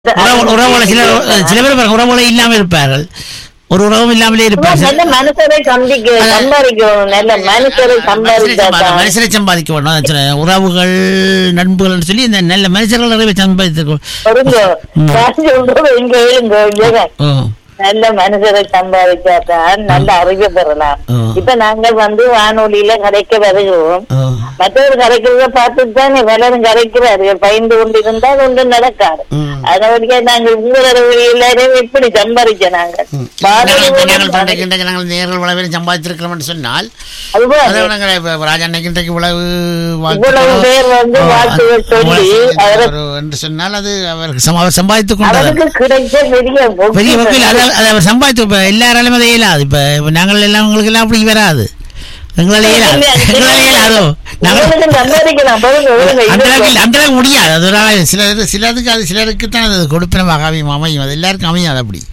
உறவு உறவுகளை சில சில பேர் பாருங்க, உறவுகளை இல்லாமல் இருப்பார்கள் ஒரு உறவும் இல்லாமலே இருப்பார்கள் நல்ல மனுஷரை சந்திக்க சம்பாதிக்கணும் நல்ல மனுஷரை சம்பாதிச்சா மனுஷரை சம்பாதிக்க வேணும் அதான் சொன்னேன். உறவுகள் நண்புகள் சொல்லி இந்த நல்ல மனுஷர்கள் நிறைய சம்பாதித்திருக்கோம் பொருங்க நான் சொல்றது இங்க எழுங்க இங்க ஓ நல்ல மனுஷரை சம்பாதிச்சாதான் நல்ல அறிவு பெறலாம் ஆ. இப்ப நாங்கள் வந்து வானொலியில கதைக்க வருகிறோம் ஓ மற்றவர் கரைக்கிறத பார்த்துட்டு தானே பலரும் கரைக்கிறார்கள் பயந்து கொண்டிருந்தால் ஒன்றும் நடக்காது ம். அதனால நாங்கள் உங்களோட எல்லாரும் எப்படி சம்பாதிச்ச நாங்கள் வானொலி நாங்கள் மூலம் நாங்கள் பண்டைக்கு இன்றைக்கு நாங்கள் நேர்கள் இவ்வளவு பேரும் சம்பாதித்திருக்கிறோம் என்று சொன்னால் அதுதான் அதை நாங்கள் இப்ப ராஜா அன்னைக்கு இன்றைக்கு இவ்வளவு இவ்வளவு பேர் வந்து ஓ, வாழ்த்துகள் சொல்லி அது- அவரை ஒரு- என்று சொன்னால் அது அவருக்கு சம- அவர் சம்பாதித்துக் கொண்டது அவருக்கு கிடைச்ச பெரிய பெரிய பொக்கிஷம். வக்கீல் அதை அதை அவர் சம்பாதித்து இப்போ எல்லாராலும் அதை இயலாது இப்போ இப்போ நாங்கள் எல்லாம் உங்களுக்கு எல்லாம் அப்படி வராது எங்களால் இயலாது எங்களால் இயலாதோ நாங்கள் உங்களுக்கு சம்பாதிக்கலாம் பாருங்க, பாருங்க, அந்த இது அளவுக்கு அந்த அளவுக்கு முடியாது அது ஒரு ஆள் சில சிலருக்கு அது சிலருக்கு தான் அது கொடுப்பினமாக அமையும் அமையும் அது எல்லாருக்கும் அமையாது அப்படி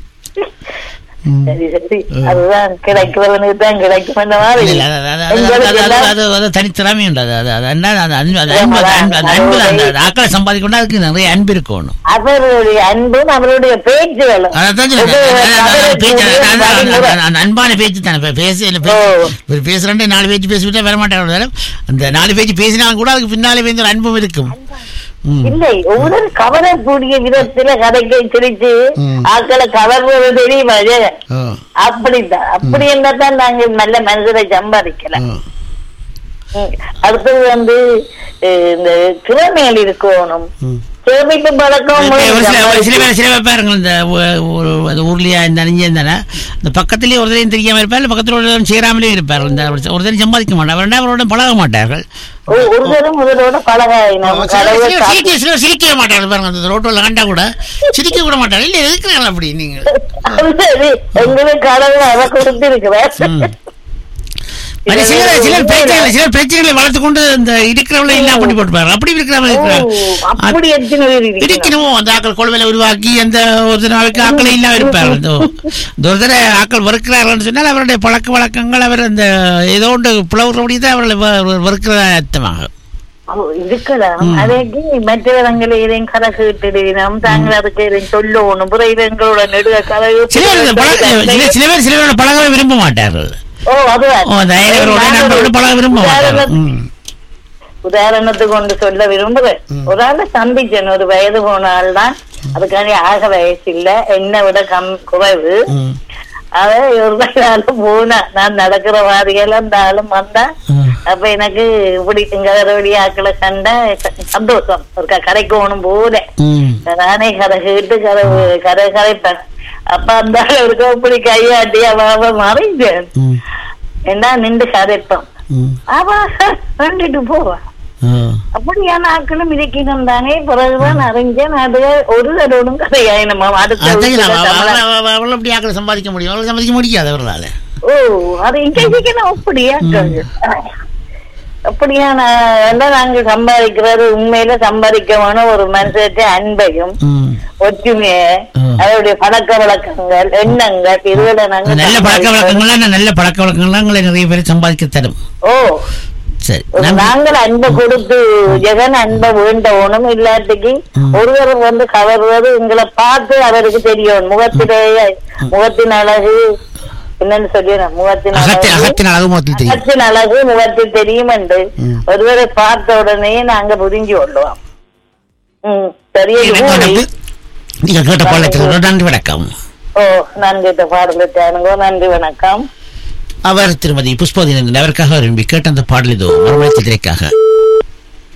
சரி சரி அதுதான் கிடைக்கிறவனுக்கு தான் கிடைக்கும் அந்த மாதிரி இல்ல, அது- அது- அது- அது- எங்களுக்கு அது- எல்லாம் அது- அது தனித்திறமை உண்டு அது அது அது என்ன அது அன்பு அது அன்பு அது அன்பு அது அன்பு தான். அந்த ஆக்களை சம்பாதிக்கொண்டா அதுக்கு நிறைய அன்பு இருக்கணும் அவருடைய அன்பும் அவருடைய பேச்சுகளும் அதான் சொல்றேன். இது அது- அது- அது- அது பேச்சு, அது- அது- அது- வழிமுறை. அது- அந்த அன்பான பேச்சு தானே இப்ப பேச இல்ல ஓ. பேச பேசுறேன் நாலு பேச்சு பேசிவிட்டா வர மாட்டாங்க அந்த நாலு பேச்சு பேசினாலும் கூட அதுக்கு பின்னாலே வந்து ஒரு அன்பும் இருக்கும் ம். இல்லை ஒவ்வொரு கவரக்கூடிய விதத்துல கதைக்கை சிரிச்சு ம். ஆக்களை கவர்வது தெரியுமா இது? ஓ, அப்படித்தான் அப்படி என்னதான் நாங்க நல்ல மனிதரை சம்பாதிக்கலாம் ஓ. ம். அடுத்தது வந்து அஹ், இந்த திறமைகள் இருக்கணும் ம். சேமிப்பு பழக்கம் இப்ப ஒரு சில ஒரு சில சம்பாதிக்க- பேர் சில பேர் பாருங்க இந்த ஊ- ஊ- அந்த ஊர்லயா இந்த அணிஞ்சு இருந்தானே இந்த பக்கத்துலயே ஒருத்தரையும் தெரியாம இருப்பார் பக்கத்துல ஒருத்தரும் சேராமலே இருப்பார் இந்த ஒருத்தரையும் சம்பாதிக்க மாட்டார் ரெண்டாவது அவரோட பழக மாட்டார்கள் ஒரு- ஒருத்தரும் முதலோட பழக நம்ம சில- கடவுளை சில- காத்து- சிரிக்க சில சிரிக்கவே மாட்டார்கள் பாருங்க அந்த ரோட்டில் கண்டா கூட சிரிக்க கூட மாட்டார்கள் இல்ல எதுக்குறாங்க அப்படி நீங்க அது சரி எங்களுக்கு கடவுள் அதை கொடுத்திருக்கிறார் ம். அது சிலர் சிலர் பிரச்சனைகளை சிலர் பிரச்சனைகளை வளர்த்து கொண்டு இந்த இருக்கிறவங்கள இல்லாம பண்ணி போட்டுப்பாரு அப்படி இருக்கிறவங்க இருக்கிறாங்க ஓ, அப்படி எத்தனை பேர் இருக்கிறாங்க? இருக்கணும் அந்த ஆக்கள் கொள்வையில உருவாக்கி அந்த ஒரு நாளுக்கு ஆக்களை இல்லாம இருப்பார் இந்த இந்த ஒரு தடவை ஆக்கள் வெறுக்கிறார்கள் சொன்னால் அவருடைய பழக்க வழக்கங்கள் அவர் அந்த ஏதோ ஒன்று புலவர்களுடைய தான் அவர்களை வெ- வெறுக்கிறதா அர்த்தமாக ஓ, இருக்கலாம் அதற்கு மற்றவங்களை இதையும் கதை கேட்டுடுவினோம் தாங்கள் அதுக்கு இதையும் சொல்லணும் பிறகு எங்களோட நெடுக கதை சில பேர் இந்த பழக்க சில சில பேர் சில பேரோட பழகவே விரும்ப மாட்டார்கள் ஓ அதுதான் ஓ, அந்த அயலவரோட நண்பரோட பழக விரும்ப மாட்டார்கள் உதாரணத்துக்கு- ம். உதாரணத்துக்கு கொண்டு சொல்ல விரும்புகிறேன் ஒரு ஆளை சந்திச்சேன் ஒரு வயது போன ஆள் தான் அதுக்காண்டி ஆக வயசு இல்ல என்னை விட கம் குறைவு ம். அவ ஒரு நாள் போனா நான் நடக்கிற வாரிகள் அந்த ஆளும் வந்தா ம். அப்ப எனக்கு இப்படி இங்க வழி ஆக்களை கண்ட சந்தோஷம் ஒரு க- கரைக்கு போகணும் போல ம். நானே கதை கேட்டு கதை கதை கரைப்பேன் அப்ப அந்த ஆள் இருக்க இப்படி கையாட்டி அவ மறைஞ்சேன் ம். என்ன நின்று கதைப்பேன் ம். அவ கண்டுட்டு போவா ஆ. அப்படியான ஆட்களும் இருக்கணும் தானே பிறகுதான் அறிஞ்சேன் அது ஒரு தடவும் கதையாயினமா அடுத்த அதான் வீட்டுல அவ- அவ- சம்பளம். அவ- அவ- அவளை அப்படி ஆக்களை சம்பாதிக்க முடியும் அவளை சம்பாதிக்க முடியாது அவர்களால ஓ அது இங்க இருக்கணும் அப்படியா அப்படியான எல்லாம் நாங்க சம்பாதிக்கிறது உண்மையில சம்பாதிக்க வேணும் ஒரு மனுஷத்தை அன்பையும் ம். ஒற்றுமைய ம். அதோடைய பழக்க வழக்கங்கள் எண்ணங்கள் இதுல நாங்க நல்ல பழக்க சம்பாதிக்கிறோம். வழக்கங்கள்லாம் நல்ல பழக்க வழக்கங்கள்லாம் உங்களை நிறைய பேர் சம்பாதிக்க தரும் ஓ சரி ஒரு நன்றி. நாங்கள் அன்பை கொடுத்து ஜெகன் அன்பை வேண்டவனும் இல்லாட்டிக்கு ஒருவர் வந்து கவர்வது எங்களை பார்த்து அவருக்கு தெரியும் முகத்திலேயே முகத்தின் அழகு என்னன்னு சொல்லிடுறேன் முகத்தின் அகத்தின் அழகு அகத்தின் அழகு முகத்தில் தெரியும் முகத்தின் அழகு முகத்தில் தெரியும் என்று ம். ஒருவரை பார்த்த உடனே நாங்க புரிஞ்சு கொள்ளுவோம் ம் சரியா எனக்கு வந்து நீங்கள் கேட்ட பாடலுக்கு நன்றி வணக்கம் ஓ நான் கேட்ட பாடலுக்கு நன்றி வணக்கம் அவர் திருமதி புஷ்பவதி அவருக்காக விரும்பி கேட்ட அந்த பாடல் இதோ மறுமணத்தில் திரைக்காக